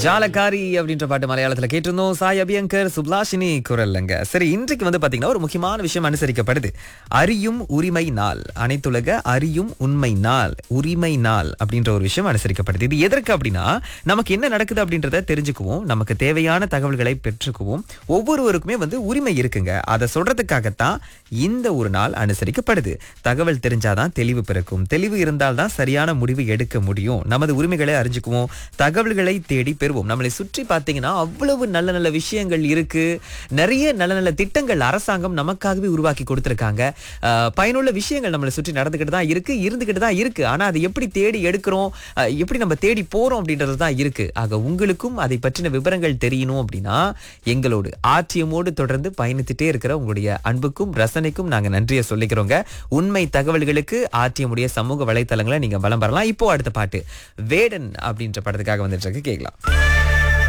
ஜாலக்காரி அப்படின்ற பாட்டு மலையாளத்துல கேட்டிருந்தோம் சாய் அபியங்கர் சுப்லாஷினி குரல்லங்க சரி இன்றைக்கு வந்து பாத்தீங்கன்னா ஒரு முக்கியமான விஷயம் அனுசரிக்கப்படுது அறியும் உரிமை நாள் அனைத்துலக அறியும் உண்மை நாள் உரிமை நாள் அப்படின்ற ஒரு விஷயம் அனுசரிக்கப்படுது இது எதற்கு அப்படின்னா நமக்கு என்ன நடக்குது அப்படின்றத தெரிஞ்சுக்குவோம் நமக்கு தேவையான தகவல்களை பெற்றுக்குவோம் ஒவ்வொருவருக்குமே வந்து உரிமை இருக்குங்க அதை சொல்றதுக்காகத்தான் இந்த ஒரு நாள் அனுசரிக்கப்படுது தகவல் தெரிஞ்சாதான் தெளிவு பிறக்கும் தெளிவு இருந்தால்தான் சரியான முடிவு எடுக்க முடியும் நமது உரிமைகளை அறிஞ்சுக்குவோம் தகவல்களை தேடி பெறுவோம் நம்மளை சுற்றி பார்த்தீங்கன்னா அவ்வளவு நல்ல நல்ல விஷயங்கள் இருக்கு நிறைய நல்ல நல்ல திட்டங்கள் அரசாங்கம் நமக்காகவே உருவாக்கி கொடுத்திருக்காங்க அஹ், பயனுள்ள விஷயங்கள் நம்மளை சுற்றி நடந்துகிட்டு தான் இருக்கு இருந்துகிட்டு தான் இருக்கு ஆனா அதை எப்படி தேடி எடுக்கிறோம் அஹ், எப்படி நம்ம தேடி போறோம் அப்படின்றது தான் இருக்கு ஆக உங்களுக்கும் அதை பற்றின விவரங்கள் தெரியணும் அப்படின்னா எங்களோடு ஆர்டிஎம்மோடு தொடர்ந்து பயணித்துட்டே இருக்கிற உங்களுடைய அன்புக்கும் ரசனைக்கும் நாங்க நன்றியை சொல்லிக்கிறோங்க உண்மை தகவல்களுக்கு ஆர்டிஎம் உடைய சமூக வலைத்தளங்களை நீங்க வலம் வரலாம் இப்போ அடுத்த பாட்டு வேடன் அப்படின்ற படத்துக்காக வந்துட்டு இருக்கு கேட்கலாம்